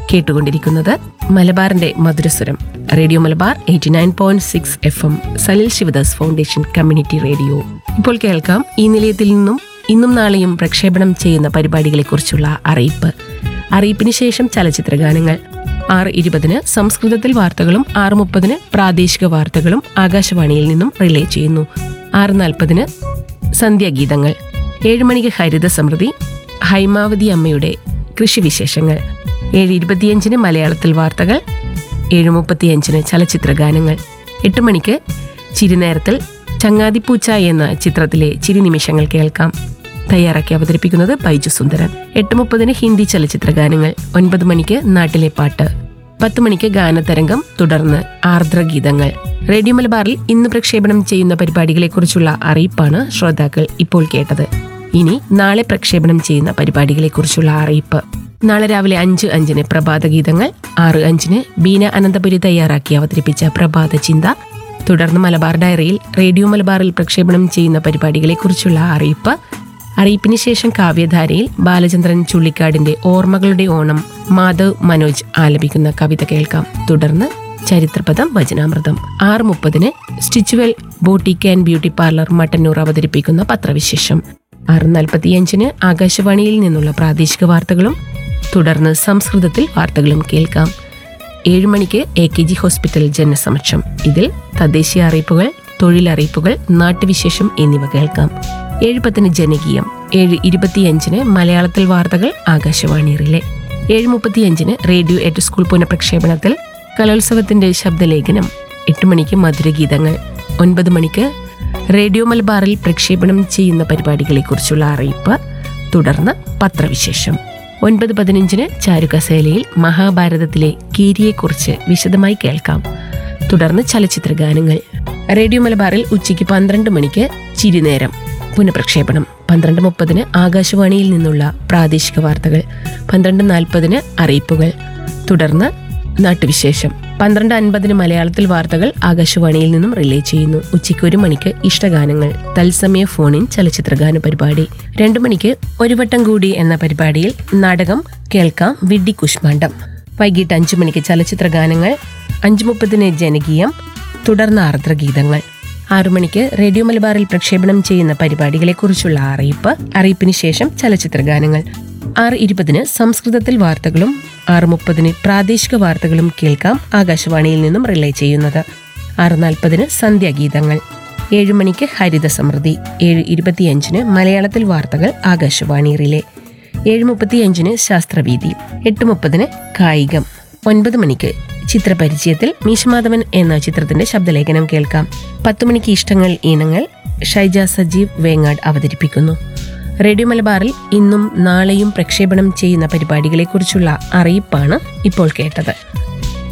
കേട്ടുകൊണ്ടിരിക്കുന്നത് മലബാറിന്റെ മധുരസ്വരം radio Malabar eighty nine point six F M Salil Shivadas foundation community radio ഇപ്പോൾ കേൾക്കാം ഈ നിലയത്തിൽ നിന്നും ഇന്നും നാളെയും പ്രക്ഷേപണം ചെയ്യുന്ന പരിപാടികളെക്കുറിച്ചുള്ള അറിയിപ്പ് അറിയിപ്പിന് ശേഷം ചലച്ചിത്ര ഗാനങ്ങൾ ആറ് ഇരുപതിന് സംസ്കൃതത്തിൽ വാർത്തകളും ആറ് മുപ്പതിന് പ്രാദേശിക വാർത്തകളും ആകാശവാണിയിൽ നിന്നും റിലേ ചെയ്യുന്നു ആറ് നാൽപ്പതിന് സന്ധ്യാഗീതങ്ങൾ ഏഴ് മണിക്ക് ഹരിത സമൃദ്ധി ഹൈമാവതി അമ്മയുടെ കൃഷിവിശേഷങ്ങൾ ഏഴ് ഇരുപത്തിയഞ്ചിന് മലയാളത്തിൽ വാർത്തകൾ ഏഴ് മുപ്പത്തിയഞ്ചിന് ചലച്ചിത്ര ഗാനങ്ങൾ എട്ട് മണിക്ക് ചിരിനേരത്തിൽ ചങ്ങാതിപ്പൂച്ച എന്ന ചിത്രത്തിലെ ചിരി നിമിഷങ്ങൾ കേൾക്കാം തയ്യാറാക്കി അവതരിപ്പിക്കുന്നത് ബൈജു സുന്ദരൻ എട്ട് മുപ്പതിന് ഹിന്ദി ചലച്ചിത്ര ഗാനങ്ങൾ ഒൻപത് മണിക്ക് നാട്ടിലെ പാട്ട് പത്ത് മണിക്ക് ഗാനതരംഗം തുടർന്ന് ആർദ്രഗീതങ്ങൾ റേഡിയോ മലബാറിൽ ഇന്ന് പ്രക്ഷേപണം ചെയ്യുന്ന പരിപാടികളെക്കുറിച്ചുള്ള അറിയിപ്പാണ് ശ്രോതാക്കൾ ഇപ്പോൾ കേട്ടത് ഇനി നാളെ പ്രക്ഷേപണം ചെയ്യുന്ന പരിപാടികളെക്കുറിച്ചുള്ള അറിയിപ്പ് നാളെ രാവിലെ അഞ്ച് അഞ്ചിന് പ്രഭാത ഗീതങ്ങൾ ആറ് അഞ്ചിന് ബീന അനന്തപുരി തയ്യാറാക്കി അവതരിപ്പിച്ച പ്രഭാത ചിന്ത തുടർന്ന് മലബാർ ഡയറിയിൽ റേഡിയോ മലബാറിൽ പ്രക്ഷേപണം ചെയ്യുന്ന പരിപാടികളെക്കുറിച്ചുള്ള അറിയിപ്പ് അറിയിപ്പിന് ശേഷം കാവ്യധാരയിൽ ബാലചന്ദ്രൻ ചുള്ളിക്കാടിന്റെ ഓർമ്മകളുടെ ഓണം മാധവ് മനോജ് ആലപിക്കുന്ന കവിത കേൾക്കാം തുടർന്ന് ചരിത്രപദം വചനാമൃതം ആറ് മുപ്പതിന് Stitchual boutique and beauty parlour Mattannur അവതരിപ്പിക്കുന്ന പത്രവിശേഷം ആറ് നാൽപ്പത്തിയഞ്ചിന് ആകാശവാണിയിൽ നിന്നുള്ള പ്രാദേശിക വാർത്തകളും തുടർന്ന് സംസ്കൃതത്തിൽ വാർത്തകളും കേൾക്കാം ഏഴ് മണിക്ക് എ കെ ജി ഹോസ്പിറ്റൽ ജനസമക്ഷം ഇതിൽ തദ്ദേശീയ അറിയിപ്പുകൾ തൊഴിലറിയിപ്പുകൾ നാട്ടുവിശേഷം എന്നിവ കേൾക്കാം ഏഴ് പത്തിന് ജനകീയം ഏഴ് ഇരുപത്തിയഞ്ചിന് മലയാളത്തിൽ വാർത്തകൾ ആകാശവാണി റിലേ ഏഴ് മുപ്പത്തിയഞ്ചിന് റേഡിയോ എട്ട് സ്കൂൾ പുനഃപ്രക്ഷേപണത്തിൽ കലോത്സവത്തിന്റെ ശബ്ദലേഖനം എട്ട് മണിക്ക് മധുരഗീതങ്ങൾ ഒൻപത് മണിക്ക് റേഡിയോ മലബാറിൽ പ്രക്ഷേപണം ചെയ്യുന്ന പരിപാടികളെക്കുറിച്ചുള്ള അറിയിപ്പ് തുടർന്ന് പത്രവിശേഷം ഒൻപത് പതിനഞ്ചിന് ചാരുകസേലയിൽ മഹാഭാരതത്തിലെ കീരിയെക്കുറിച്ച് വിശദമായി കേൾക്കാം തുടർന്ന് ചലച്ചിത്ര ഗാനങ്ങൾ റേഡിയോ മലബാറിൽ ഉച്ചയ്ക്ക് പന്ത്രണ്ട് മണിക്ക് ചിരിനേരം പുനഃപ്രക്ഷേപണം പന്ത്രണ്ട് മുപ്പതിന് ആകാശവാണിയിൽ നിന്നുള്ള പ്രാദേശിക വാർത്തകൾ പന്ത്രണ്ട് നാൽപ്പതിന് അറിയിപ്പുകൾ തുടർന്ന് നാട്ടുവിശേഷം പന്ത്രണ്ട് അൻപതിന് മലയാളത്തിൽ വാർത്തകൾ ആകാശവാണിയിൽ നിന്നും റിലേ ചെയ്യുന്നു ഉച്ചയ്ക്ക് ഒരു മണിക്ക് ഇഷ്ടഗാനങ്ങൾ തത്സമയ ഫോണിൻ ചലച്ചിത്രഗാന പരിപാടി രണ്ടു മണിക്ക് ഒരു വട്ടം കൂടി എന്ന പരിപാടിയിൽ നാടകം കേൾക്കാം വിഡ്ഡി കുഷ്മാണ്ഡം വൈകിട്ട് അഞ്ചു മണിക്ക് ചലച്ചിത്ര ഗാനങ്ങൾ അഞ്ചു മുപ്പതിന് ജനകീയം തുടർന്ന് ആർദ്രഗീതങ്ങൾ ആറു മണിക്ക് റേഡിയോ മലബാറിൽ പ്രക്ഷേപണം ചെയ്യുന്ന പരിപാടികളെക്കുറിച്ചുള്ള അറിയിപ്പ് അറിയിപ്പിന് ശേഷം ചലച്ചിത്ര ഗാനങ്ങൾ ആറ് ഇരുപതിന് സംസ്കൃതത്തിൽ വാർത്തകളും ആറ് മുപ്പതിന് പ്രാദേശിക വാർത്തകളും കേൾക്കാം ആകാശവാണിയിൽ നിന്നും റിലേ ചെയ്യുന്നത് ആറ് നാൽപ്പതിന് സന്ധ്യാഗീതങ്ങൾ ഏഴ് മണിക്ക് ഹരിത സമൃദ്ധി ഏഴ് ഇരുപത്തിയഞ്ചിന് മലയാളത്തിൽ വാർത്തകൾ ആകാശവാണി റിലേ ഏഴ് മുപ്പത്തിയഞ്ചിന് ശാസ്ത്രവീതി എട്ട് മുപ്പതിന് കായികം ഒൻപത് മണിക്ക് ചിത്രപരിചയത്തിൽ മീശമാധവൻ എന്ന ചിത്രത്തിന്റെ ശബ്ദലേഖനം കേൾക്കാം പത്തു മണിക്ക് ഇഷ്ടങ്ങൾ ഈണങ്ങൾ ഷൈജ സജീവ് വേങ്ങാട് അവതരിപ്പിക്കുന്നു റേഡിയോ മലബാറിൽ ഇന്നും നാളെയും പ്രക്ഷേപണം ചെയ്യുന്ന പരിപാടികളെക്കുറിച്ചുള്ള അറിയിപ്പാണ് ഇപ്പോൾ കേട്ടത്